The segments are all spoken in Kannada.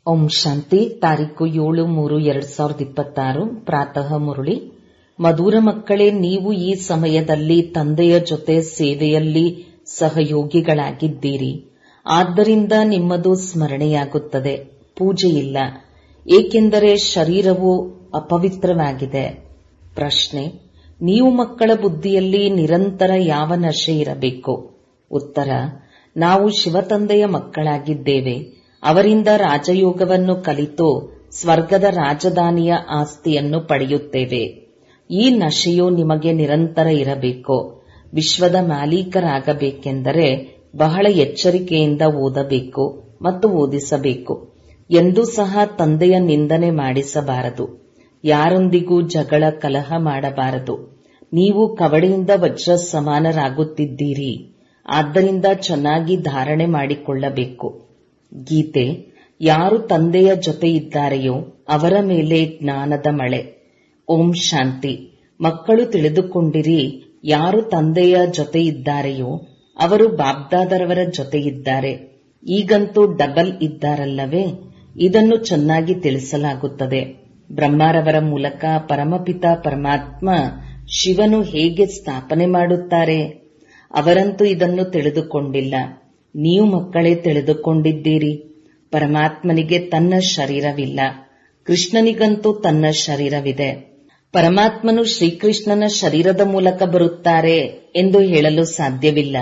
ಓಂ ಶಾಂತಿ ತಾರೀಕು ಏಳು ಮೂರು ಎರಡ್ ಸಾವಿರದ ಇಪ್ಪತ್ತಾರು ಪ್ರಾತಃ ಮುರಳಿ ಮಧುರ ಮಕ್ಕಳೇ ನೀವು ಈ ಸಮಯದಲ್ಲಿ ತಂದೆಯ ಜೊತೆ ಸೇವೆಯಲ್ಲಿ ಸಹಯೋಗಿಗಳಾಗಿದ್ದೀರಿ ಆದ್ದರಿಂದ ನಿಮ್ಮದು ಸ್ಮರಣೆಯಾಗುತ್ತದೆ ಪೂಜೆಯಿಲ್ಲ ಏಕೆಂದರೆ ಶರೀರವು ಅಪವಿತ್ರವಾಗಿದೆ ಪ್ರಶ್ನೆ ನೀವು ಮಕ್ಕಳ ಬುದ್ಧಿಯಲ್ಲಿ ನಿರಂತರ ಯಾವ ನಶೆ ಇರಬೇಕು ಉತ್ತರ ನಾವು ಶಿವತಂದೆಯ ಮಕ್ಕಳಾಗಿದ್ದೇವೆ ಅವರಿಂದ ರಾಜಯೋಗವನ್ನು ಕಲಿತು ಸ್ವರ್ಗದ ರಾಜಧಾನಿಯ ಆಸ್ತಿಯನ್ನು ಪಡೆಯುತ್ತೇವೆ ಈ ನಶೆಯು ನಿಮಗೆ ನಿರಂತರ ಇರಬೇಕು ವಿಶ್ವದ ಮಾಲೀಕರಾಗಬೇಕೆಂದರೆ ಬಹಳ ಎಚ್ಚರಿಕೆಯಿಂದ ಓದಬೇಕು ಮತ್ತು ಓದಿಸಬೇಕು ಎಂದೂ ಸಹ ತಂದೆಯ ನಿಂದನೆ ಮಾಡಿಸಬಾರದು ಯಾರೊಂದಿಗೂ ಜಗಳ ಕಲಹ ಮಾಡಬಾರದು ನೀವು ಕವಡೆಯಿಂದ ವಜ್ರ ಸಮಾನರಾಗುತ್ತಿದ್ದೀರಿ ಆದ್ದರಿಂದ ಚೆನ್ನಾಗಿ ಧಾರಣೆ ಮಾಡಿಕೊಳ್ಳಬೇಕು ಗೀತೆ ಯಾರು ತಂದೆಯ ಜೊತೆ ಇದ್ದಾರೆಯೋ ಅವರ ಮೇಲೆ ಜ್ಞಾನದ ಮಳೆ ಓಂ ಶಾಂತಿ ಮಕ್ಕಳು ತಿಳಿದುಕೊಂಡಿರಿ ಯಾರು ತಂದೆಯ ಜೊತೆ ಇದ್ದಾರೆಯೋ ಅವರು ಬಾಬ್ದಾದರವರ ಜೊತೆ ಇದ್ದಾರೆ ಈಗಂತೂ ಡಬಲ್ ಇದ್ದಾರಲ್ಲವೇ ಇದನ್ನು ಚೆನ್ನಾಗಿ ತಿಳಿಸಲಾಗುತ್ತದೆ ಬ್ರಹ್ಮಾರವರ ಮೂಲಕ ಪರಮಪಿತ ಪರಮಾತ್ಮ ಶಿವನು ಹೇಗೆ ಸ್ಥಾಪನೆ ಮಾಡುತ್ತಾರೆ ಅವರಂತೂ ಇದನ್ನು ತಿಳಿದುಕೊಂಡಿಲ್ಲ ನೀವು ಮಕ್ಕಳೇ ತಿಳಿದುಕೊಂಡಿದ್ದೀರಿ ಪರಮಾತ್ಮನಿಗೆ ತನ್ನ ಶರೀರವಿಲ್ಲ ಕೃಷ್ಣನಿಗಂತೂ ತನ್ನ ಶರೀರವಿದೆ ಪರಮಾತ್ಮನು ಶ್ರೀಕೃಷ್ಣನ ಶರೀರದ ಮೂಲಕ ಬರುತ್ತಾರೆ ಎಂದು ಹೇಳಲು ಸಾಧ್ಯವಿಲ್ಲ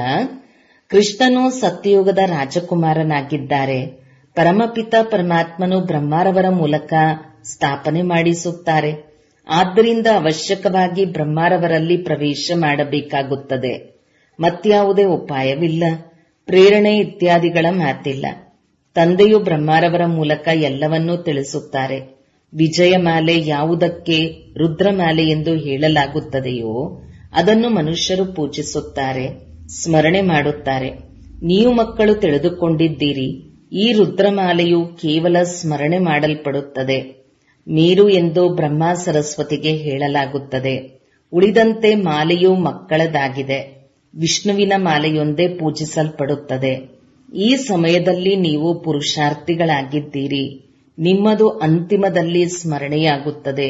ಕೃಷ್ಣನು ಸತ್ಯಯುಗದ ರಾಜಕುಮಾರನಾಗಿದ್ದಾರೆ ಪರಮಪಿತ ಪರಮಾತ್ಮನು ಬ್ರಹ್ಮಾರವರ ಮೂಲಕ ಸ್ಥಾಪನೆ ಮಾಡಿಸುತ್ತಾರೆ ಆದ್ದರಿಂದ ಅವಶ್ಯಕವಾಗಿ ಬ್ರಹ್ಮಾರವರಲ್ಲಿ ಪ್ರವೇಶ ಮಾಡಬೇಕಾಗುತ್ತದೆ ಮತ್ಯಾವುದೇ ಉಪಾಯವಿಲ್ಲ ಪ್ರೇರಣೆ ಇತ್ಯಾದಿಗಳ ಮಾತಿಲ್ಲ ತಂದೆಯು ಬ್ರಹ್ಮಾರವರ ಮೂಲಕ ಎಲ್ಲವನ್ನೂ ತಿಳಿಸುತ್ತಾರೆ ವಿಜಯಮಾಲೆ ಯಾವುದಕ್ಕೆ ರುದ್ರಮಾಲೆ ಎಂದು ಹೇಳಲಾಗುತ್ತದೆಯೋ ಅದನ್ನು ಮನುಷ್ಯರು ಪೂಜಿಸುತ್ತಾರೆ ಸ್ಮರಣೆ ಮಾಡುತ್ತಾರೆ ನೀವು ಮಕ್ಕಳು ತಿಳಿದುಕೊಂಡಿದ್ದೀರಿ ಈ ರುದ್ರಮಾಲೆಯು ಕೇವಲ ಸ್ಮರಣೆ ಮಾಡಲ್ಪಡುತ್ತದೆ ಮೇರು ಎಂದು ಬ್ರಹ್ಮ ಸರಸ್ವತಿಗೆ ಹೇಳಲಾಗುತ್ತದೆ ಉಳಿದಂತೆ ಮಾಲೆಯು ಮಕ್ಕಳದಾಗಿದೆ ವಿಷ್ಣುವಿನ ಮಾಲೆಯೊಂದೇ ಪೂಜಿಸಲ್ಪಡುತ್ತದೆ ಈ ಸಮಯದಲ್ಲಿ ನೀವು ಪುರುಷಾರ್ಥಿಗಳಾಗಿದ್ದೀರಿ ನಿಮ್ಮದು ಅಂತಿಮದಲ್ಲಿ ಸ್ಮರಣೆಯಾಗುತ್ತದೆ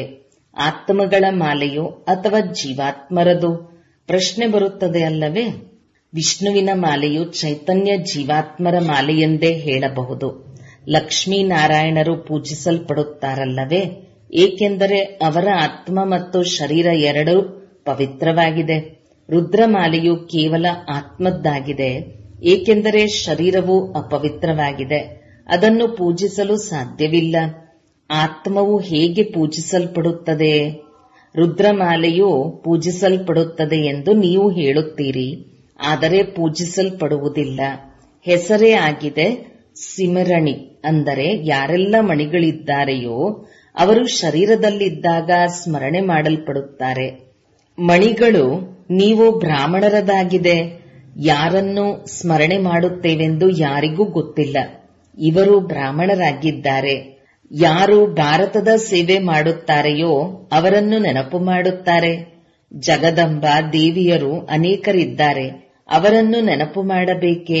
ಆತ್ಮಗಳ ಮಾಲೆಯೋ ಅಥವಾ ಜೀವಾತ್ಮರದು ಪ್ರಶ್ನೆ ಬರುತ್ತದೆ ಅಲ್ಲವೇ ವಿಷ್ಣುವಿನ ಮಾಲೆಯು ಚೈತನ್ಯ ಜೀವಾತ್ಮರ ಮಾಲೆಯೆಂದೇ ಹೇಳಬಹುದು ಲಕ್ಷ್ಮೀನಾರಾಯಣರು ಪೂಜಿಸಲ್ಪಡುತ್ತಾರಲ್ಲವೇ ಏಕೆಂದರೆ ಅವರ ಆತ್ಮ ಮತ್ತು ಶರೀರ ಎರಡೂ ಪವಿತ್ರವಾಗಿದೆ ರುದ್ರಮಾಲೆಯು ಕೇವಲ ಆತ್ಮದ್ದಾಗಿದೆ ಏಕೆಂದರೆ ಶರೀರವು ಅಪವಿತ್ರವಾಗಿದೆ ಅದನ್ನು ಪೂಜಿಸಲು ಸಾಧ್ಯವಿಲ್ಲ ಆತ್ಮವು ಹೇಗೆ ಪೂಜಿಸಲ್ಪಡುತ್ತದೆ ರುದ್ರಮಾಲೆಯು ಪೂಜಿಸಲ್ಪಡುತ್ತದೆ ಎಂದು ನೀವು ಹೇಳುತ್ತೀರಿ ಆದರೆ ಪೂಜಿಸಲ್ಪಡುವುದಿಲ್ಲ ಹೆಸರೇ ಆಗಿದೆ ಸಿಮರಣಿ ಅಂದರೆ ಯಾರೆಲ್ಲ ಮಣಿಗಳಿದ್ದಾರೆಯೋ ಅವರು ಶರೀರದಲ್ಲಿದ್ದಾಗ ಸ್ಮರಣೆ ಮಾಡಲ್ಪಡುತ್ತಾರೆ ಮಣಿಗಳು ನೀವು ಬ್ರಾಹ್ಮಣರದಾಗಿದೆ ಯಾರನ್ನು ಸ್ಮರಣೆ ಮಾಡುತ್ತೇವೆಂದು ಯಾರಿಗೂ ಗೊತ್ತಿಲ್ಲ ಇವರು ಬ್ರಾಹ್ಮಣರಾಗಿದ್ದಾರೆ ಯಾರು ಭಾರತದ ಸೇವೆ ಮಾಡುತ್ತಾರೆಯೋ ಅವರನ್ನು ನೆನಪು ಮಾಡುತ್ತಾರೆ ಜಗದಂಬ ದೇವಿಯರು ಅನೇಕರಿದ್ದಾರೆ ಅವರನ್ನು ನೆನಪು ಮಾಡಬೇಕೇ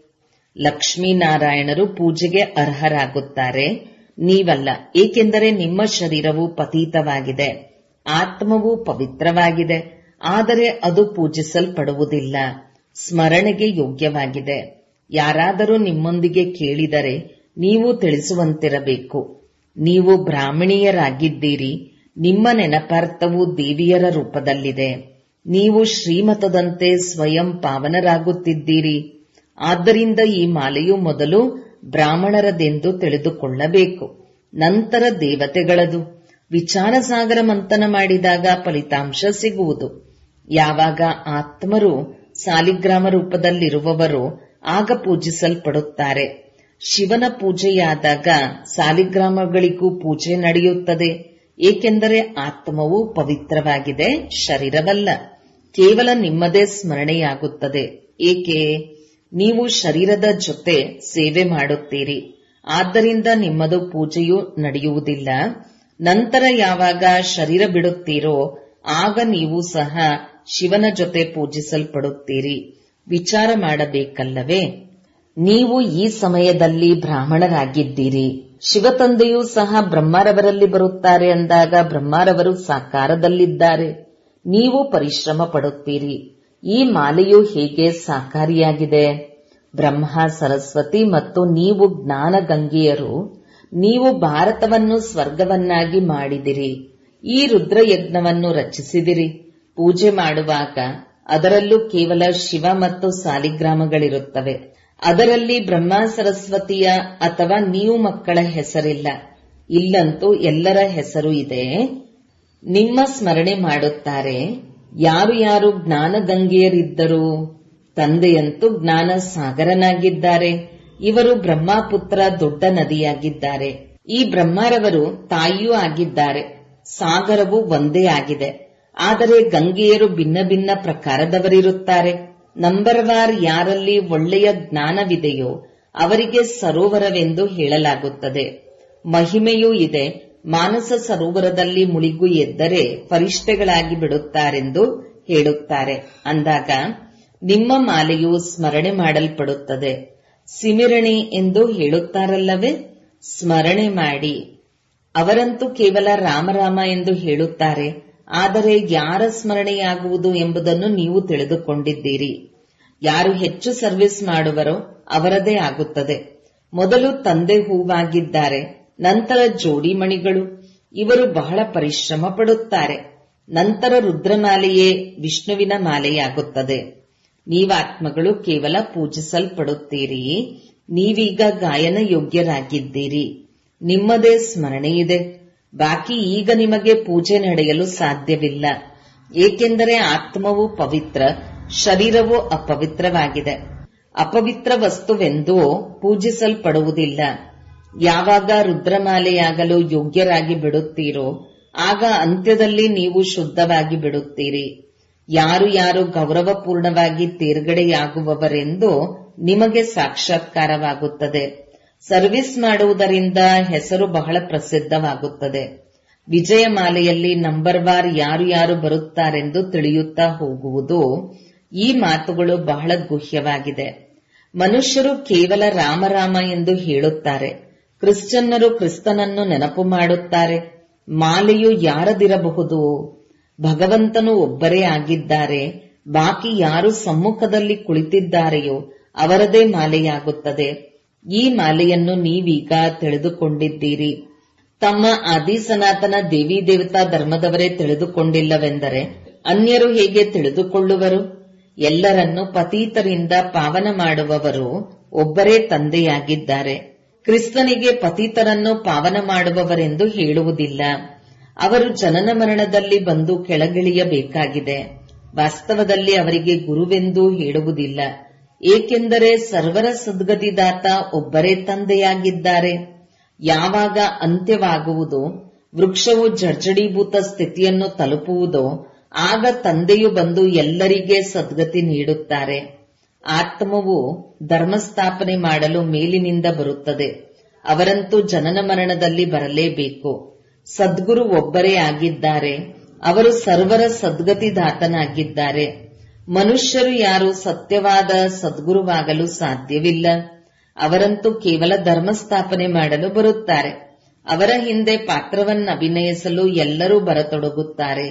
ಲಕ್ಷ್ಮೀನಾರಾಯಣರು ಪೂಜೆಗೆ ಅರ್ಹರಾಗುತ್ತಾರೆ ನೀವಲ್ಲ ಏಕೆಂದರೆ ನಿಮ್ಮ ಶರೀರವು ಪತೀತವಾಗಿದೆ ಆತ್ಮವು ಪವಿತ್ರವಾಗಿದೆ ಆದರೆ ಅದು ಪೂಜಿಸಲ್ಪಡುವುದಿಲ್ಲ ಸ್ಮರಣೆಗೆ ಯೋಗ್ಯವಾಗಿದೆ ಯಾರಾದರೂ ನಿಮ್ಮೊಂದಿಗೆ ಕೇಳಿದರೆ ನೀವು ತಿಳಿಸುವಂತಿರಬೇಕು ನೀವು ಬ್ರಾಹ್ಮಣೀಯರಾಗಿದ್ದೀರಿ ನಿಮ್ಮ ನೆನಪಾರ್ಥವು ದೇವಿಯರ ರೂಪದಲ್ಲಿದೆ ನೀವು ಶ್ರೀಮತದಂತೆ ಸ್ವಯಂ ಪಾವನರಾಗುತ್ತಿದ್ದೀರಿ ಆದ್ದರಿಂದ ಈ ಮಾಲೆಯು ಮೊದಲು ಬ್ರಾಹ್ಮಣರದೆಂದು ತಿಳಿದುಕೊಳ್ಳಬೇಕು ನಂತರ ದೇವತೆಗಳದು ವಿಚಾರಸಾಗರ ಮಂಥನ ಮಾಡಿದಾಗ ಫಲಿತಾಂಶ ಸಿಗುವುದು ಯಾವಾಗ ಆತ್ಮರು ಸಾಲಿಗ್ರಾಮ ರೂಪದಲ್ಲಿರುವವರು ಆಗ ಪೂಜಿಸಲ್ಪಡುತ್ತಾರೆ ಶಿವನ ಪೂಜೆಯಾದಾಗ ಸಾಲಿಗ್ರಾಮಗಳಿಗೂ ಪೂಜೆ ನಡೆಯುತ್ತದೆ ಏಕೆಂದರೆ ಆತ್ಮವು ಪವಿತ್ರವಾಗಿದೆ ಶರೀರವಲ್ಲ ಕೇವಲ ನಿಮ್ಮದೇ ಸ್ಮರಣೆಯಾಗುತ್ತದೆ ಏಕೆ ನೀವು ಶರೀರದ ಜೊತೆ ಸೇವೆ ಮಾಡುತ್ತೀರಿ ಆದ್ದರಿಂದ ನಿಮ್ಮದು ಪೂಜೆಯು ನಡೆಯುವುದಿಲ್ಲ ನಂತರ ಯಾವಾಗ ಶರೀರ ಬಿಡುತ್ತೀರೋ ಆಗ ನೀವು ಸಹ ಶಿವನ ಜೊತೆ ಪೂಜಿಸಲ್ಪಡುತ್ತೀರಿ ವಿಚಾರ ಮಾಡಬೇಕಲ್ಲವೇ ನೀವು ಈ ಸಮಯದಲ್ಲಿ ಬ್ರಾಹ್ಮಣರಾಗಿದ್ದೀರಿ ಶಿವತಂದೆಯೂ ಸಹ ಬ್ರಹ್ಮರವರಲ್ಲಿ ಬರುತ್ತಾರೆ ಅಂದಾಗ ಬ್ರಹ್ಮರವರು ಸಾಕಾರದಲ್ಲಿದ್ದಾರೆ ನೀವು ಪರಿಶ್ರಮ ಪಡುತ್ತೀರಿ ಈ ಮಾಲೆಯು ಹೇಗೆ ಸಾಕಾರಿಯಾಗಿದೆ ಬ್ರಹ್ಮ ಸರಸ್ವತಿ ಮತ್ತು ನೀವು ಜ್ಞಾನ ಗಂಗೆಯರು ನೀವು ಭಾರತವನ್ನು ಸ್ವರ್ಗವನ್ನಾಗಿ ಮಾಡಿದಿರಿ ಈ ರುದ್ರಯಜ್ಞವನ್ನು ರಚಿಸಿದಿರಿ ಪೂಜೆ ಮಾಡುವಾಗ ಅದರಲ್ಲೂ ಕೇವಲ ಶಿವ ಮತ್ತು ಸಾಲಿಗ್ರಾಮಗಳಿರುತ್ತವೆ ಅದರಲ್ಲಿ ಬ್ರಹ್ಮ ಸರಸ್ವತಿಯ ಅಥವಾ ನೀವು ಮಕ್ಕಳ ಹೆಸರಿಲ್ಲ ಇಲ್ಲಂತೂ ಎಲ್ಲರ ಹೆಸರು ಇದೆ ನಿಮ್ಮ ಸ್ಮರಣೆ ಮಾಡುತ್ತಾರೆ ಯಾರು ಯಾರು ಜ್ಞಾನ ಗಂಗೆಯರಿದ್ದರು ತಂದೆಯಂತೂ ಜ್ಞಾನ ಸಾಗರನಾಗಿದ್ದಾರೆ ಇವರು ಬ್ರಹ್ಮಪುತ್ರ ದೊಡ್ಡ ನದಿಯಾಗಿದ್ದಾರೆ ಈ ಬ್ರಹ್ಮರವರು ತಾಯಿಯೂ ಆಗಿದ್ದಾರೆ ಸಾಗರವು ಒಂದೇ ಆಗಿದೆ ಆದರೆ ಗಂಗೆಯರು ಭಿನ್ನ ಭಿನ್ನ ಪ್ರಕಾರದವರಿರುತ್ತಾರೆ ನಂಬರ್ವಾರ್ ಯಾರಲ್ಲಿ ಒಳ್ಳೆಯ ಜ್ಞಾನವಿದೆಯೋ ಅವರಿಗೆ ಸರೋವರವೆಂದು ಹೇಳಲಾಗುತ್ತದೆ ಮಹಿಮೆಯೂ ಇದೆ ಮಾನಸ ಸರೋವರದಲ್ಲಿ ಮುಳುಗು ಎದ್ದರೆ ಫರಿಷ್ಠೆಗಳಾಗಿ ಬಿಡುತ್ತಾರೆಂದು ಹೇಳುತ್ತಾರೆ ಅಂದಾಗ ನಿಮ್ಮ ಮಾಲೆಯು ಸ್ಮರಣೆ ಮಾಡಲ್ಪಡುತ್ತದೆ ಸಿಮಿರಣಿ ಎಂದು ಹೇಳುತ್ತಾರಲ್ಲವೇ ಸ್ಮರಣೆ ಮಾಡಿ ಅವರಂತೂ ಕೇವಲ ರಾಮರಾಮ ಎಂದು ಹೇಳುತ್ತಾರೆ ಆದರೆ ಯಾರ ಸ್ಮರಣೆಯಾಗುವುದು ಎಂಬುದನ್ನು ನೀವು ತಿಳಿದುಕೊಂಡಿದ್ದೀರಿ ಯಾರು ಹೆಚ್ಚು ಸರ್ವಿಸ್ ಮಾಡುವರೋ ಅವರದೇ ಆಗುತ್ತದೆ ಮೊದಲು ತಂದೆ ಹೂವಾಗಿದ್ದಾರೆ ನಂತರ ಜೋಡಿಮಣಿಗಳು ಇವರು ಬಹಳ ಪರಿಶ್ರಮ ಪಡುತ್ತಾರೆ ನಂತರ ರುದ್ರಮಾಲೆಯೇ ವಿಷ್ಣುವಿನ ಮಾಲೆಯಾಗುತ್ತದೆ ನೀವಾತ್ಮಗಳು ಕೇವಲ ಪೂಜಿಸಲ್ಪಡುತ್ತೀರಿ ನೀವೀಗ ಗಾಯನ ಯೋಗ್ಯರಾಗಿದ್ದೀರಿ ನಿಮ್ಮದೇ ಸ್ಮರಣೆ ಇದೆ ಬಾಕಿ ಈಗ ನಿಮಗೆ ಪೂಜೆ ನಡೆಯಲು ಸಾಧ್ಯವಿಲ್ಲ ಏಕೆಂದರೆ ಆತ್ಮವು ಪವಿತ್ರ ಶರೀರವು ಅಪವಿತ್ರವಾಗಿದೆ ಅಪವಿತ್ರ ವಸ್ತುವೆಂದೂ ಪೂಜಿಸಲ್ಪಡುವುದಿಲ್ಲ ಯಾವಾಗ ರುದ್ರಮಾಲೆಯಾಗಲು ಯೋಗ್ಯರಾಗಿ ಬಿಡುತ್ತೀರೋ ಆಗ ಅಂತ್ಯದಲ್ಲಿ ನೀವು ಶುದ್ಧವಾಗಿ ಬಿಡುತ್ತೀರಿ ಯಾರು ಯಾರು ಗೌರವಪೂರ್ಣವಾಗಿ ತೇರ್ಗಡೆಯಾಗುವವರೆಂದು ನಿಮಗೆ ಸಾಕ್ಷಾತ್ಕಾರವಾಗುತ್ತದೆ ಸರ್ವಿಸ್ ಮಾಡುವುದರಿಂದ ಹೆಸರು ಬಹಳ ಪ್ರಸಿದ್ಧವಾಗುತ್ತದೆ ವಿಜಯಮಾಲೆಯಲ್ಲಿ ನಂಬರ್ ವಾರ್ ಯಾರು ಯಾರು ಬರುತ್ತಾರೆಂದು ತಿಳಿಯುತ್ತಾ ಹೋಗುವುದು ಈ ಮಾತುಗಳು ಬಹಳ ಗುಹ್ಯವಾಗಿದೆ ಮನುಷ್ಯರು ಕೇವಲ ರಾಮರಾಮ ಎಂದು ಹೇಳುತ್ತಾರೆ ಕ್ರಿಶ್ಚಿಯನ್ನರು ಕ್ರಿಸ್ತನನ್ನು ನೆನಪು ಮಾಡುತ್ತಾರೆ ಮಾಲೆಯು ಯಾರದಿರಬಹುದು ಭಗವಂತನು ಒಬ್ಬರೇ ಆಗಿದ್ದಾರೆ ಬಾಕಿ ಯಾರು ಸಮ್ಮುಖದಲ್ಲಿ ಕುಳಿತಿದ್ದಾರೆಯೋ ಅವರದೇ ಮಾಲೆಯಾಗುತ್ತದೆ ಈ ಮಾಲೆಯನ್ನು ನೀವೀಗ ತಿಳಿದುಕೊಂಡಿದ್ದೀರಿ ತಮ್ಮ ಆದಿ ಸನಾತನ ದೇವಿ ದೇವತಾ ಧರ್ಮದವರೇ ತಿಳಿದುಕೊಂಡಿಲ್ಲವೆಂದರೆ ಅನ್ಯರು ಹೇಗೆ ತಿಳಿದುಕೊಳ್ಳುವರು ಎಲ್ಲರನ್ನು ಪತೀತರಿಂದ ಪಾವನ ಮಾಡುವವರು ಒಬ್ಬರೇ ತಂದೆಯಾಗಿದ್ದಾರೆ ಕ್ರಿಸ್ತನಿಗೆ ಪತೀತರನ್ನು ಪಾವನ ಮಾಡುವವರೆಂದು ಹೇಳುವುದಿಲ್ಲ ಅವರು ಜನನ ಮರಣದಲ್ಲಿ ಬಂದು ಕೆಳಗಿಳಿಯಬೇಕಾಗಿದೆ ವಾಸ್ತವದಲ್ಲಿ ಅವರಿಗೆ ಗುರುವೆಂದೂ ಹೇಳುವುದಿಲ್ಲ ಏಕೆಂದರೆ ಸರ್ವರ ಸದ್ಗತಿದಾತ ಒಬ್ಬರೇ ತಂದೆಯಾಗಿದ್ದಾರೆ ಯಾವಾಗ ಅಂತ್ಯವಾಗುವುದೋ ವೃಕ್ಷವು ಜರ್ಜಡೀಭೂತ ಸ್ಥಿತಿಯನ್ನು ತಲುಪುವುದೋ ಆಗ ತಂದೆಯು ಬಂದು ಎಲ್ಲರಿಗೆ ಸದ್ಗತಿ ನೀಡುತ್ತಾರೆ ಆತ್ಮವು ಧರ್ಮಸ್ಥಾಪನೆ ಮಾಡಲು ಮೇಲಿನಿಂದ ಬರುತ್ತದೆ ಅವರಂತೂ ಜನನ ಮರಣದಲ್ಲಿ ಬರಲೇಬೇಕು ಸದ್ಗುರು ಒಬ್ಬರೇ ಆಗಿದ್ದಾರೆ ಅವರು ಸರ್ವರ ಸದ್ಗತಿದಾತನಾಗಿದ್ದಾರೆ ಮನುಷ್ಯರು ಯಾರು ಸತ್ಯವಾದ ಸದ್ಗುರುವಾಗಲು ಸಾಧ್ಯವಿಲ್ಲ ಅವರಂತೂ ಕೇವಲ ಧರ್ಮಸ್ಥಾಪನೆ ಮಾಡಲು ಬರುತ್ತಾರೆ ಅವರ ಹಿಂದೆ ಪಾತ್ರವನ್ನಭಿನಯಿಸಲು ಎಲ್ಲರೂ ಬರತೊಡಗುತ್ತಾರೆ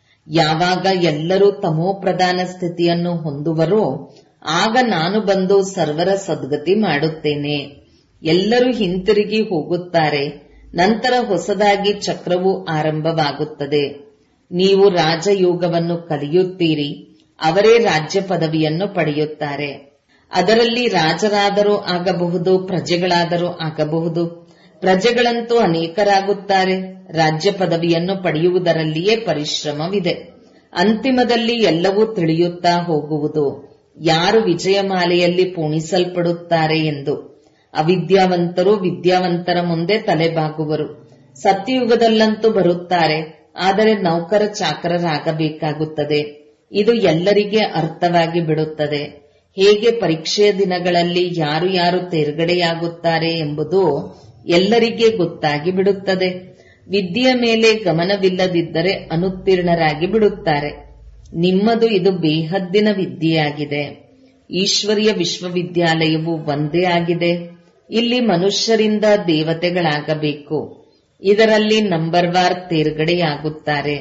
ಯಾವಾಗ ಎಲ್ಲರೂ ತಮೋಪ್ರಧಾನ ಸ್ಥಿತಿಯನ್ನು ಹೊಂದುವರೋ ಆಗ ನಾನು ಬಂದು ಸರ್ವರ ಸದ್ಗತಿ ಮಾಡುತ್ತೇನೆ ಎಲ್ಲರೂ ಹಿಂತಿರುಗಿ ಹೋಗುತ್ತಾರೆ ನಂತರ ಹೊಸದಾಗಿ ಚಕ್ರವು ಆರಂಭವಾಗುತ್ತದೆ ನೀವು ರಾಜಯೋಗವನ್ನು ಕಲಿಯುತ್ತೀರಿ ಅವರೇ ರಾಜ್ಯ ಪದವಿಯನ್ನು ಪಡೆಯುತ್ತಾರೆ ಅದರಲ್ಲಿ ರಾಜರಾದರೂ ಆಗಬಹುದು ಪ್ರಜೆಗಳಾದರೂ ಆಗಬಹುದು ಪ್ರಜೆಗಳಂತೂ ಅನೇಕರಾಗುತ್ತಾರೆ ರಾಜ್ಯ ಪದವಿಯನ್ನು ಪಡೆಯುವುದರಲ್ಲಿಯೇ ಪರಿಶ್ರಮವಿದೆ ಅಂತಿಮದಲ್ಲಿ ಎಲ್ಲವೂ ತಿಳಿಯುತ್ತಾ ಹೋಗುವುದು ಯಾರು ವಿಜಯಮಾಲೆಯಲ್ಲಿ ಪೂಣಿಸಲ್ಪಡುತ್ತಾರೆ ಎಂದು ಅವಿದ್ಯಾವಂತರು ವಿದ್ಯಾವಂತರ ಮುಂದೆ ತಲೆಬಾಗುವರು ಸತ್ಯಯುಗದಲ್ಲಂತೂ ಬರುತ್ತಾರೆ ಆದರೆ ನೌಕರ ಚಾಕರರಾಗಬೇಕಾಗುತ್ತದೆ ಇದು ಎಲ್ಲರಿಗೆ ಅರ್ಥವಾಗಿ ಬಿಡುತ್ತದೆ ಹೇಗೆ ಪರೀಕ್ಷೆಯ ದಿನಗಳಲ್ಲಿ ಯಾರು ಯಾರು ತೇರ್ಗಡೆಯಾಗುತ್ತಾರೆ ಎಂಬುದು ಎಲ್ಲರಿಗೆ ಗೊತ್ತಾಗಿ ಬಿಡುತ್ತದೆ ವಿದ್ಯೆಯ ಮೇಲೆ ಗಮನವಿಲ್ಲದಿದ್ದರೆ ಅನುತ್ತೀರ್ಣರಾಗಿ ಬಿಡುತ್ತಾರೆ ನಿಮ್ಮದು ಇದು ಬೇಹದ್ದಿನ ವಿದ್ಯೆಯಾಗಿದೆ ಈಶ್ವರಿಯ ವಿಶ್ವವಿದ್ಯಾಲಯವು ಒಂದೇ ಆಗಿದೆ ಇಲ್ಲಿ ಮನುಷ್ಯರಿಂದ ದೇವತೆಗಳಾಗಬೇಕು ಇದರಲ್ಲಿ ನಂಬರ್ ವಾರ್ ತೇರ್ಗಡೆಯಾಗುತ್ತಾರೆ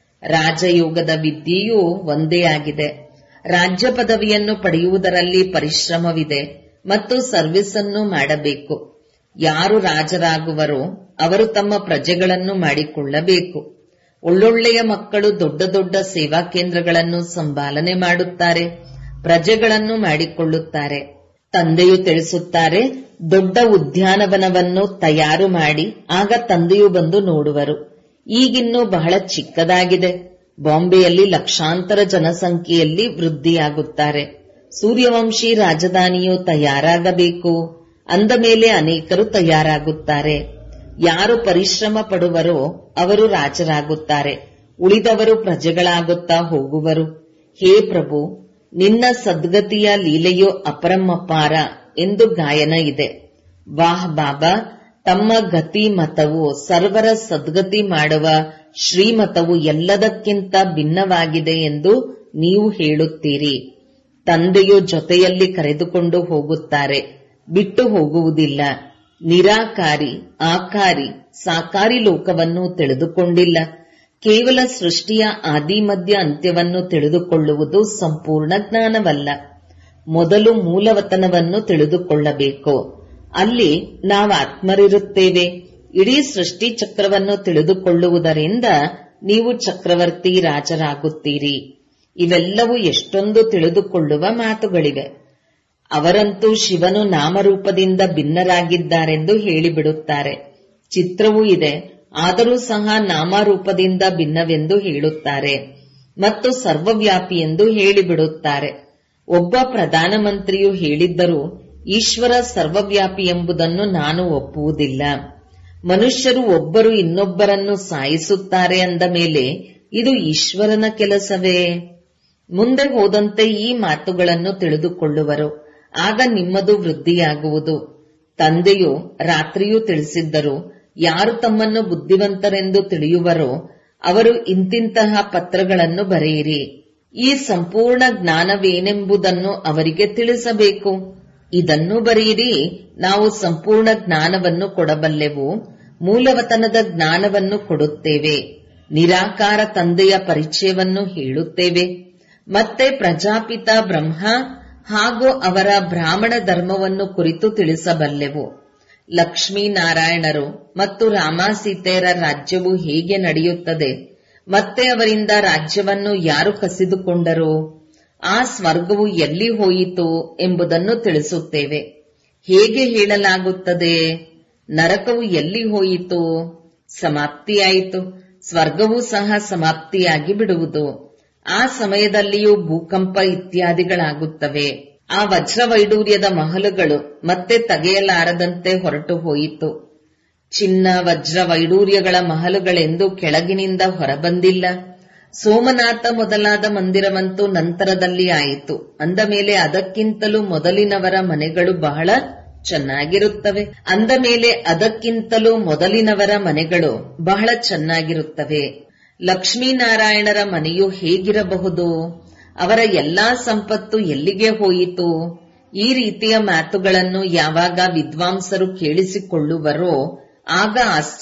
ರಾಜಯೋಗದ ವಿದ್ಯೆಯೂ ಒಂದೇ ಆಗಿದೆ ರಾಜ್ಯ ಪದವಿಯನ್ನು ಪಡೆಯುವುದರಲ್ಲಿ ಪರಿಶ್ರಮವಿದೆ ಮತ್ತು ಸರ್ವಿಸ್ ಅನ್ನು ಮಾಡಬೇಕು ಯಾರು ರಾಜರಾಗುವರೋ ಅವರು ತಮ್ಮ ಪ್ರಜೆಗಳನ್ನು ಮಾಡಿಕೊಳ್ಳಬೇಕು ಒಳ್ಳೊಳ್ಳೆಯ ಮಕ್ಕಳು ದೊಡ್ಡ ದೊಡ್ಡ ಸೇವಾ ಕೇಂದ್ರಗಳನ್ನು ಸಂಪಾಲನೆ ಮಾಡುತ್ತಾರೆ ಪ್ರಜೆಗಳನ್ನು ಮಾಡಿಕೊಳ್ಳುತ್ತಾರೆ ತಂದೆಯು ತಿಳಿಸುತ್ತಾರೆ ದೊಡ್ಡ ಉದ್ಯಾನವನವನ್ನು ತಯಾರು ಮಾಡಿ ಆಗ ತಂದೆಯು ಬಂದು ನೋಡುವರು ಈಗಿನ್ನೂ ಬಹಳ ಚಿಕ್ಕದಾಗಿದೆ ಬಾಂಬೆಯಲ್ಲಿ ಲಕ್ಷಾಂತರ ಜನಸಂಖ್ಯೆಯಲ್ಲಿ ವೃದ್ಧಿಯಾಗುತ್ತಾರೆ ಸೂರ್ಯವಂಶಿ ರಾಜಧಾನಿಯು ತಯಾರಾಗಬೇಕು ಅಂದ ಮೇಲೆ ಅನೇಕರು ತಯಾರಾಗುತ್ತಾರೆ ಯಾರು ಪರಿಶ್ರಮ ಪಡುವರೋ ಅವರು ರಾಜರಾಗುತ್ತಾರೆ ಉಳಿದವರು ಪ್ರಜೆಗಳಾಗುತ್ತಾ ಹೋಗುವರು ಹೇ ಪ್ರಭು ನಿನ್ನ ಸದ್ಗತಿಯ ಲೀಲೆಯು ಅಪರಮಪಾರ ಎಂದು ಗಾಯನ ಇದೆ ವಾಹ್ ಬಾಬಾ ತಮ್ಮ ಗತಿ ಮತವು ಸರ್ವರ ಸದ್ಗತಿ ಮಾಡುವ ಶ್ರೀಮತವು ಎಲ್ಲದಕ್ಕಿಂತ ಭಿನ್ನವಾಗಿದೆ ಎಂದು ನೀವು ಹೇಳುತ್ತೀರಿ ತಂದೆಯು ಜೊತೆಯಲ್ಲಿ ಕರೆದುಕೊಂಡು ಹೋಗುತ್ತಾರೆ ಬಿಟ್ಟು ಹೋಗುವುದಿಲ್ಲ ನಿರಾಕಾರಿ ಆಕಾರಿ ಸಾಕಾರಿ ಲೋಕವನ್ನು ತಿಳಿದುಕೊಂಡಿಲ್ಲ ಕೇವಲ ಸೃಷ್ಟಿಯ ಆದಿ ಮಧ್ಯ ಅಂತ್ಯವನ್ನು ತಿಳಿದುಕೊಳ್ಳುವುದು ಸಂಪೂರ್ಣ ಜ್ಞಾನವಲ್ಲ ಮೊದಲು ಮೂಲವತನವನ್ನು ತಿಳಿದುಕೊಳ್ಳಬೇಕು ಅಲ್ಲಿ ನಾವು ಆತ್ಮರಿರುತ್ತೇವೆ ಇಡೀ ಸೃಷ್ಟಿ ಚಕ್ರವನ್ನು ತಿಳಿದುಕೊಳ್ಳುವುದರಿಂದ ನೀವು ಚಕ್ರವರ್ತಿ ರಾಜರಾಗುತ್ತೀರಿ ಇವೆಲ್ಲವೂ ಎಷ್ಟೊಂದು ತಿಳಿದುಕೊಳ್ಳುವ ಮಾತುಗಳಿವೆ ಅವರಂತೂ ಶಿವನು ನಾಮರೂಪದಿಂದ ಭಿನ್ನರಾಗಿದ್ದಾರೆಂದು ಹೇಳಿಬಿಡುತ್ತಾರೆ ಚಿತ್ರವೂ ಇದೆ ಆದರೂ ಸಹ ನಾಮರೂಪದಿಂದ ಭಿನ್ನವೆಂದು ಹೇಳುತ್ತಾರೆ ಮತ್ತು ಸರ್ವವ್ಯಾಪಿ ಎಂದು ಹೇಳಿಬಿಡುತ್ತಾರೆ ಒಬ್ಬ ಪ್ರಧಾನಮಂತ್ರಿಯು ಹೇಳಿದ್ದರೂ ಈಶ್ವರ ಸರ್ವವ್ಯಾಪಿ ಎಂಬುದನ್ನು ನಾನು ಒಪ್ಪುವುದಿಲ್ಲ ಮನುಷ್ಯರು ಒಬ್ಬರು ಇನ್ನೊಬ್ಬರನ್ನು ಸಾಯಿಸುತ್ತಾರೆ ಅಂದ ಮೇಲೆ ಇದು ಈಶ್ವರನ ಕೆಲಸವೇ ಮುಂದೆ ಹೋದಂತೆ ಈ ಮಾತುಗಳನ್ನು ತಿಳಿದುಕೊಳ್ಳುವರು ಆಗ ನಿಮ್ಮದು ವೃದ್ಧಿಯಾಗುವುದು ತಂದೆಯು ರಾತ್ರಿಯೂ ತಿಳಿಸಿದ್ದರು ಯಾರು ತಮ್ಮನ್ನು ಬುದ್ಧಿವಂತರೆಂದು ತಿಳಿಯುವರೋ ಅವರು ಇಂತಿಂತಹ ಪತ್ರಗಳನ್ನು ಬರೆಯಿರಿ ಈ ಸಂಪೂರ್ಣ ಜ್ಞಾನವೇನೆಂಬುದನ್ನು ಅವರಿಗೆ ತಿಳಿಸಬೇಕು ಇದನ್ನು ಬರೆಯಿರಿ ನಾವು ಸಂಪೂರ್ಣ ಜ್ಞಾನವನ್ನು ಕೊಡಬಲ್ಲೆವು ಮೂಲವತನದ ಜ್ಞಾನವನ್ನು ಕೊಡುತ್ತೇವೆ ನಿರಾಕಾರ ತಂದೆಯ ಪರಿಚಯವನ್ನು ಹೇಳುತ್ತೇವೆ ಮತ್ತೆ ಪ್ರಜಾಪಿತ ಬ್ರಹ್ಮ ಹಾಗೂ ಅವರ ಬ್ರಾಹ್ಮಣ ಧರ್ಮವನ್ನು ಕುರಿತು ತಿಳಿಸಬಲ್ಲೆವು ಲಕ್ಷ್ಮೀನಾರಾಯಣರು ಮತ್ತು ರಾಮಾಸೀತೆಯರ ರಾಜ್ಯವು ಹೇಗೆ ನಡೆಯುತ್ತದೆ ಮತ್ತೆ ಅವರಿಂದ ರಾಜ್ಯವನ್ನು ಯಾರು ಕಸಿದುಕೊಂಡರು ಆ ಸ್ವರ್ಗವು ಎಲ್ಲಿ ಹೋಯಿತು ಎಂಬುದನ್ನು ತಿಳಿಸುತ್ತೇವೆ ಹೇಗೆ ಹೇಳಲಾಗುತ್ತದೆ ನರಕವು ಎಲ್ಲಿ ಹೋಯಿತು ಸಮಾಪ್ತಿಯಾಯಿತು ಸ್ವರ್ಗವೂ ಸಹ ಸಮಾಪ್ತಿಯಾಗಿ ಬಿಡುವುದು ಆ ಸಮಯದಲ್ಲಿಯೂ ಭೂಕಂಪ ಇತ್ಯಾದಿಗಳಾಗುತ್ತವೆ ಆ ವಜ್ರವೈಡೂರ್ಯದ ಮಹಲುಗಳು ಮತ್ತೆ ತೆಗೆಯಲಾರದಂತೆ ಹೊರಟು ಹೋಯಿತು ಚಿನ್ನ ವಜ್ರ ವೈಡೂರ್ಯಗಳ ಮಹಲುಗಳೆಂದು ಕೆಳಗಿನಿಂದ ಹೊರಬಂದಿಲ್ಲ ಸೋಮನಾಥ ಮೊದಲಾದ ಮಂದಿರವಂತೂ ನಂತರದಲ್ಲಿ ಆಯಿತು ಅಂದ ಮೇಲೆ ಅದಕ್ಕಿಂತಲೂ ಮೊದಲಿನವರ ಮನೆಗಳು ಬಹಳ ಚೆನ್ನಾಗಿರುತ್ತವೆ ಅಂದ ಮೇಲೆ ಅದಕ್ಕಿಂತಲೂ ಮೊದಲಿನವರ ಮನೆಗಳು ಬಹಳ ಚೆನ್ನಾಗಿರುತ್ತವೆ ಲಕ್ಷ್ಮೀನಾರಾಯಣರ ಮನೆಯು ಹೇಗಿರಬಹುದು ಅವರ ಎಲ್ಲಾ ಸಂಪತ್ತು ಎಲ್ಲಿಗೆ ಹೋಯಿತು ಈ ರೀತಿಯ ಮಾತುಗಳನ್ನು ಯಾವಾಗ ವಿದ್ವಾಂಸರು ಕೇಳಿಸಿಕೊಳ್ಳುವರೋ ಆಗ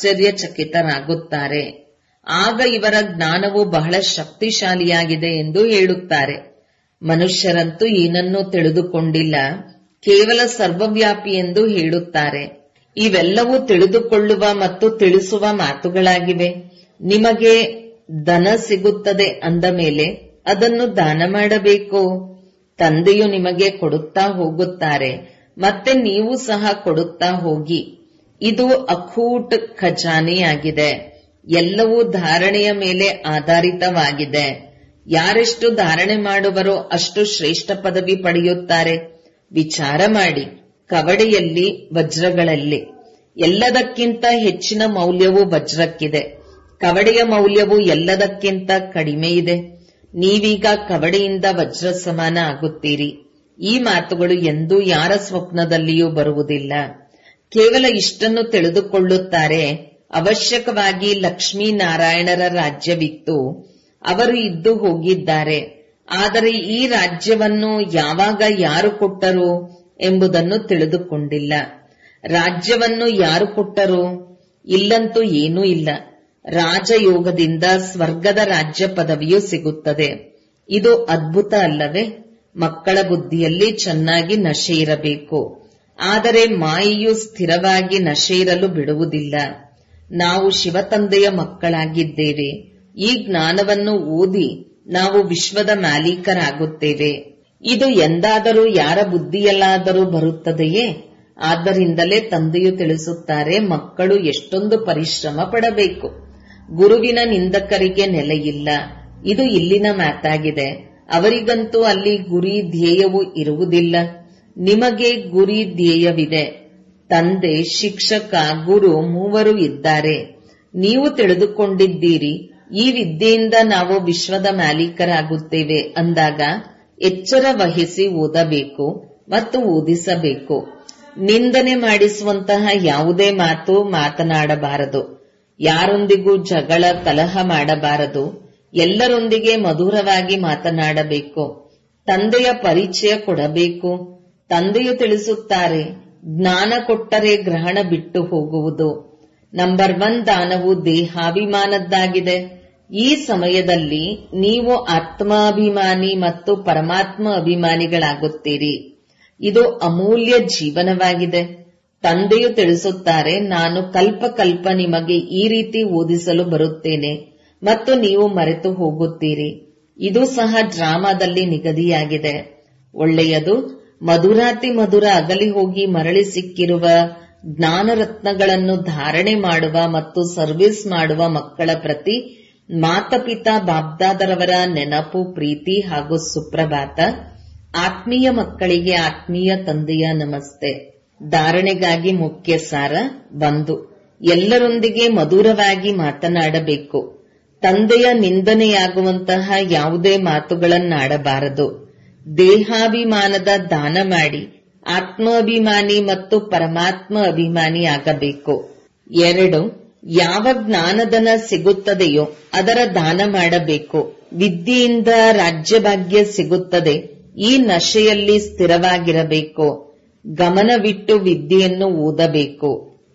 ಆಶ್ಚರ್ಯಚಕಿತರಾಗುತ್ತಾರೆ ಆಗ ಇವರ ಜ್ಞಾನವು ಬಹಳ ಶಕ್ತಿಶಾಲಿಯಾಗಿದೆ ಎಂದು ಹೇಳುತ್ತಾರೆ ಮನುಷ್ಯರಂತೂ ಏನನ್ನೂ ತಿಳಿದುಕೊಂಡಿಲ್ಲ ಕೇವಲ ಸರ್ವವ್ಯಾಪಿ ಎಂದು ಹೇಳುತ್ತಾರೆ ಇವೆಲ್ಲವೂ ತಿಳಿದುಕೊಳ್ಳುವ ಮತ್ತು ತಿಳಿಸುವ ಮಾತುಗಳಾಗಿವೆ ನಿಮಗೆ ಧನ ಸಿಗುತ್ತದೆ ಅಂದ ಮೇಲೆ ಅದನ್ನು ದಾನ ಮಾಡಬೇಕು ತಂದೆಯು ನಿಮಗೆ ಕೊಡುತ್ತಾ ಹೋಗುತ್ತಾರೆ ಮತ್ತೆ ನೀವು ಸಹ ಕೊಡುತ್ತಾ ಹೋಗಿ ಇದು ಅಖೂಟ್ ಖಜಾನೆಯಾಗಿದೆ ಎಲ್ಲವೂ ಧಾರಣೆಯ ಮೇಲೆ ಆಧಾರಿತವಾಗಿದೆ ಯಾರೆಷ್ಟು ಧಾರಣೆ ಮಾಡುವರೋ ಅಷ್ಟು ಶ್ರೇಷ್ಠ ಪದವಿ ಪಡೆಯುತ್ತಾರೆ ವಿಚಾರ ಮಾಡಿ ಕವಡೆಯಲ್ಲಿ ವಜ್ರಗಳಲ್ಲಿ ಎಲ್ಲದಕ್ಕಿಂತ ಹೆಚ್ಚಿನ ಮೌಲ್ಯವು ವಜ್ರಕ್ಕಿದೆ ಕವಡೆಯ ಮೌಲ್ಯವು ಎಲ್ಲದಕ್ಕಿಂತ ಕಡಿಮೆ ಇದೆ ನೀವೀಗ ಕವಡೆಯಿಂದ ವಜ್ರ ಸಮಾನ ಆಗುತ್ತೀರಿ ಈ ಮಾತುಗಳು ಎಂದೂ ಯಾರ ಸ್ವಪ್ನದಲ್ಲಿಯೂ ಬರುವುದಿಲ್ಲ ಕೇವಲ ಇಷ್ಟನ್ನು ತಿಳಿದುಕೊಳ್ಳುತ್ತಾರೆ ಅವಶ್ಯಕವಾಗಿ ಲಕ್ಷ್ಮೀನಾರಾಯಣರ ರಾಜ್ಯವಿತ್ತು ಅವರು ಇದ್ದು ಹೋಗಿದ್ದಾರೆ ಆದರೆ ಈ ರಾಜ್ಯವನ್ನು ಯಾವಾಗ ಯಾರು ಕೊಟ್ಟರು ಎಂಬುದನ್ನು ತಿಳಿದುಕೊಂಡಿಲ್ಲ ರಾಜ್ಯವನ್ನು ಯಾರು ಕೊಟ್ಟರು ಇಲ್ಲಂತೂ ಏನೂ ಇಲ್ಲ ರಾಜಯೋಗದಿಂದ ಸ್ವರ್ಗದ ರಾಜ್ಯ ಪದವಿಯು ಸಿಗುತ್ತದೆ ಇದು ಅದ್ಭುತ ಅಲ್ಲವೇ ಮಕ್ಕಳ ಬುದ್ಧಿಯಲ್ಲಿ ಚೆನ್ನಾಗಿ ನಶೆ ಇರಬೇಕು ಆದರೆ ಮಾಯೆಯು ಸ್ಥಿರವಾಗಿ ನಶೆ ಇರಲು ಬಿಡುವುದಿಲ್ಲ ನಾವು ಶಿವತಂದೆಯ ಮಕ್ಕಳಾಗಿದ್ದೇವೆ ಈ ಜ್ಞಾನವನ್ನು ಓದಿ ನಾವು ವಿಶ್ವದ ಮಾಲೀಕರಾಗುತ್ತೇವೆ ಇದು ಎಂದಾದರೂ ಯಾರ ಬುದ್ಧಿಯಲ್ಲಾದರೂ ಬರುತ್ತದೆಯೇ ಆದ್ದರಿಂದಲೇ ತಂದೆಯು ತಿಳಿಸುತ್ತಾರೆ ಮಕ್ಕಳು ಎಷ್ಟೊಂದು ಪರಿಶ್ರಮ ಪಡಬೇಕು ಗುರುವಿನ ನಿಂದಕರಿಗೆ ನೆಲೆಯಿಲ್ಲ ಇದು ಇಲ್ಲಿನ ಮಾತಾಗಿದೆ ಅವರಿಗಂತೂ ಅಲ್ಲಿ ಗುರಿ ಧ್ಯೇಯವು ಇರುವುದಿಲ್ಲ ನಿಮಗೆ ಗುರಿ ಧ್ಯೇಯವಿದೆ ತಂದೆ ಶಿಕ್ಷಕ ಗುರು ಮೂವರು ಇದ್ದಾರೆ ನೀವು ತಿಳಿದುಕೊಂಡಿದ್ದೀರಿ ಈ ವಿದ್ಯೆಯಿಂದ ನಾವು ವಿಶ್ವದ ಮಾಲೀಕರಾಗುತ್ತೇವೆ ಅಂದಾಗ ಎಚ್ಚರ ವಹಿಸಿ ಓದಬೇಕು ಮತ್ತು ಓದಿಸಬೇಕು ನಿಂದನೆ ಮಾಡಿಸುವಂತಹ ಯಾವುದೇ ಮಾತು ಮಾತನಾಡಬಾರದು ಯಾರೊಂದಿಗೂ ಜಗಳ ಕಲಹ ಮಾಡಬಾರದು ಎಲ್ಲರೊಂದಿಗೆ ಮಧುರವಾಗಿ ಮಾತನಾಡಬೇಕು ತಂದೆಯ ಪರಿಚಯ ಕೊಡಬೇಕು ತಂದೆಯು ತಿಳಿಸುತ್ತಾರೆ ಜ್ಞಾನ ಕೊಟ್ಟರೆ ಗ್ರಹಣ ಬಿಟ್ಟು ಹೋಗುವುದು ನಂಬರ್ ಒನ್ ದಾನವು ದೇಹಾಭಿಮಾನದ್ದಾಗಿದೆ ಈ ಸಮಯದಲ್ಲಿ ನೀವು ಆತ್ಮಾಭಿಮಾನಿ ಮತ್ತು ಪರಮಾತ್ಮ ಅಭಿಮಾನಿಗಳಾಗುತ್ತೀರಿ ಇದು ಅಮೂಲ್ಯ ಜೀವನವಾಗಿದೆ ತಂದೆಯು ತಿಳಿಸುತ್ತಾರೆ ನಾನು ಕಲ್ಪ ಕಲ್ಪ ನಿಮಗೆ ಈ ರೀತಿ ಓದಿಸಲು ಬರುತ್ತೇನೆ ಮತ್ತು ನೀವು ಮರೆತು ಹೋಗುತ್ತೀರಿ ಇದು ಸಹ ಡ್ರಾಮಾದಲ್ಲಿ ನಿಗದಿಯಾಗಿದೆ ಒಳ್ಳೆಯದು ಮಧುರಾತಿ ಮಧುರ ಅಗಲಿ ಹೋಗಿ ಮರಳಿ ಸಿಕ್ಕಿರುವ ಜ್ಞಾನ ರತ್ನಗಳನ್ನು ಧಾರಣೆ ಮಾಡುವ ಮತ್ತು ಸರ್ವಿಸ್ ಮಾಡುವ ಮಕ್ಕಳ ಪ್ರತಿ ಮಾತಪಿತಾ ಬಾಬ್ದಾದರವರ ನೆನಪು ಪ್ರೀತಿ ಹಾಗೂ ಸುಪ್ರಭಾತ ಆತ್ಮೀಯ ಮಕ್ಕಳಿಗೆ ಆತ್ಮೀಯ ತಂದೆಯ ನಮಸ್ತೆ ಧಾರಣೆಗಾಗಿ ಮುಖ್ಯ ಸಾರ ಒಂದು ಎಲ್ಲರೊಂದಿಗೆ ಮಧುರವಾಗಿ ಮಾತನಾಡಬೇಕು ತಂದೆಯ ನಿಂದನೆಯಾಗುವಂತಹ ಯಾವುದೇ ಮಾತುಗಳನ್ನಾಡಬಾರದು ದೇಹಾಭಿಮಾನದ ದಾನ ಮಾಡಿ ಆತ್ಮಾಭಿಮಾನಿ ಮತ್ತು ಪರಮಾತ್ಮ ಅಭಿಮಾನಿ ಆಗಬೇಕು ಎರಡು ಯಾವ ಜ್ಞಾನಧನ ಸಿಗುತ್ತದೆಯೋ ಅದರ ದಾನ ಮಾಡಬೇಕು ವಿದ್ಯೆಯಿಂದ ರಾಜ್ಯಭಾಗ್ಯ ಸಿಗುತ್ತದೆ ಈ ನಶೆಯಲ್ಲಿ ಸ್ಥಿರವಾಗಿರಬೇಕು ಗಮನವಿಟ್ಟು ವಿದ್ಯೆಯನ್ನು ಓದಬೇಕು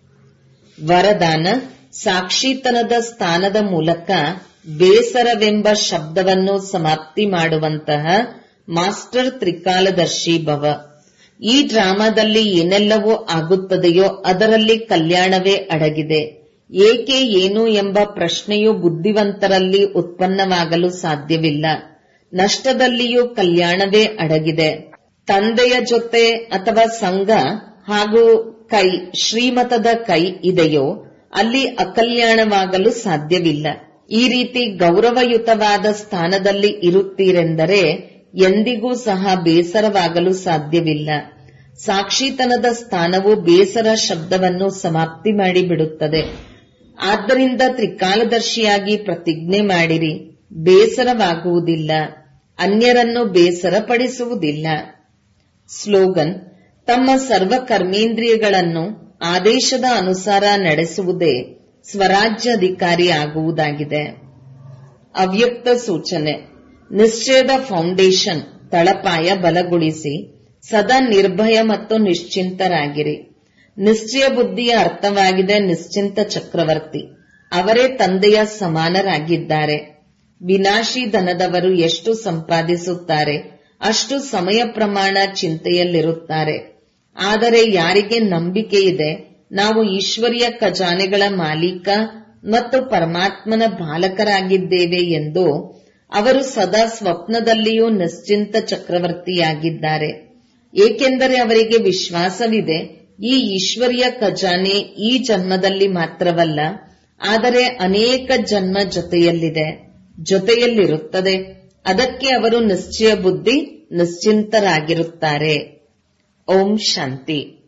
ವರದಾನ ಸಾಕ್ಷಿತನದ ಸ್ಥಾನದ ಮೂಲಕ ಬೇಸರವೆಂಬ ಶಬ್ದವನ್ನು ಸಮಾಪ್ತಿ ಮಾಡುವಂತಹ ಮಾಸ್ಟರ್ ತ್ರಿಕಾಲದರ್ಶಿ ಭವ ಈ ಡ್ರಾಮಾದಲ್ಲಿ ಏನೆಲ್ಲವೂ ಆಗುತ್ತದೆಯೋ ಅದರಲ್ಲಿ ಕಲ್ಯಾಣವೇ ಅಡಗಿದೆ ಏಕೆ ಏನು ಎಂಬ ಪ್ರಶ್ನೆಯು ಬುದ್ಧಿವಂತರಲ್ಲಿ ಉತ್ಪನ್ನವಾಗಲು ಸಾಧ್ಯವಿಲ್ಲ ನಷ್ಟದಲ್ಲಿಯೂ ಕಲ್ಯಾಣವೇ ಅಡಗಿದೆ ತಂದೆಯ ಜೊತೆ ಅಥವಾ ಸಂಘ ಹಾಗೂ ಕೈ ಶ್ರೀಮತದ ಕೈ ಇದೆಯೋ ಅಲ್ಲಿ ಅಕಲ್ಯಾಣವಾಗಲು ಸಾಧ್ಯವಿಲ್ಲ ಈ ರೀತಿ ಗೌರವಯುತವಾದ ಸ್ಥಾನದಲ್ಲಿ ಇರುತ್ತೀರೆಂದರೆ ಎಂದಿಗೂ ಸಹ ಬೇಸರವಾಗಲು ಸಾಧ್ಯವಿಲ್ಲ ಸಾಕ್ಷಿತನದ ಸ್ಥಾನವು ಬೇಸರ ಶಬ್ದವನ್ನು ಸಮಾಪ್ತಿ ಮಾಡಿಬಿಡುತ್ತದೆ ಆದ್ದರಿಂದ ತ್ರಿಕಾಲದರ್ಶಿಯಾಗಿ ಪ್ರತಿಜ್ಞೆ ಮಾಡಿರಿ ಬೇಸರವಾಗುವುದಿಲ್ಲ ಅನ್ಯರನ್ನು ಬೇಸರಪಡಿಸುವುದಿಲ್ಲ ಸ್ಲೋಗನ್ ತಮ್ಮ ಸರ್ವ ಕರ್ಮೇಂದ್ರಿಯಗಳನ್ನು ಆದೇಶದ ಅನುಸಾರ ನಡೆಸುವುದೇ ಸ್ವರಾಜ್ಯ ಅಧಿಕಾರಿ ಆಗುವುದಾಗಿದೆ ಅವ್ಯಕ್ತ ಸೂಚನೆ ನಿಶ್ಚಯದ ಫೌಂಡೇಶನ್ ತಳಪಾಯ ಬಲಗೊಳಿಸಿ ಸದಾ ನಿರ್ಭಯ ಮತ್ತು ನಿಶ್ಚಿಂತರಾಗಿರಿ ನಿಶ್ಚಯ ಬುದ್ಧಿಯ ಅರ್ಥವಾಗಿದೆ ನಿಶ್ಚಿಂತ ಚಕ್ರವರ್ತಿ ಅವರೇ ತಂದೆಯ ಸಮಾನರಾಗಿದ್ದಾರೆ ವಿನಾಶಿ ಧನದವರು ಎಷ್ಟು ಸಂಪಾದಿಸುತ್ತಾರೆ ಅಷ್ಟು ಸಮಯ ಪ್ರಮಾಣ ಚಿಂತೆಯಲ್ಲಿರುತ್ತಾರೆ ಆದರೆ ಯಾರಿಗೆ ನಂಬಿಕೆ ಇದೆ ನಾವು ಈಶ್ವರಿಯ ಖಜಾನೆಗಳ ಮಾಲೀಕ ಮತ್ತು ಪರಮಾತ್ಮನ ಬಾಲಕರಾಗಿದ್ದೇವೆ ಎಂದು ಅವರು ಸದಾ ಸ್ವಪ್ನದಲ್ಲಿಯೂ ನಿಶ್ಚಿಂತ ಚಕ್ರವರ್ತಿಯಾಗಿದ್ದಾರೆ ಏಕೆಂದರೆ ಅವರಿಗೆ ವಿಶ್ವಾಸವಿದೆ ಈ ಈಶ್ವರಿಯ ಖಜಾನೆ ಈ ಜನ್ಮದಲ್ಲಿ ಮಾತ್ರವಲ್ಲ ಆದರೆ ಅನೇಕ ಜನ್ಮ ಜೊತೆಯಲ್ಲಿದೆ ಜೊತೆಯಲ್ಲಿರುತ್ತದೆ ಅದಕ್ಕೆ ಅವರು ನಿಶ್ಚಯ ಬುದ್ಧಿ ನಿಶ್ಚಿಂತರಾಗಿರುತ್ತಾರೆ ಓಂ ಶಾಂತಿ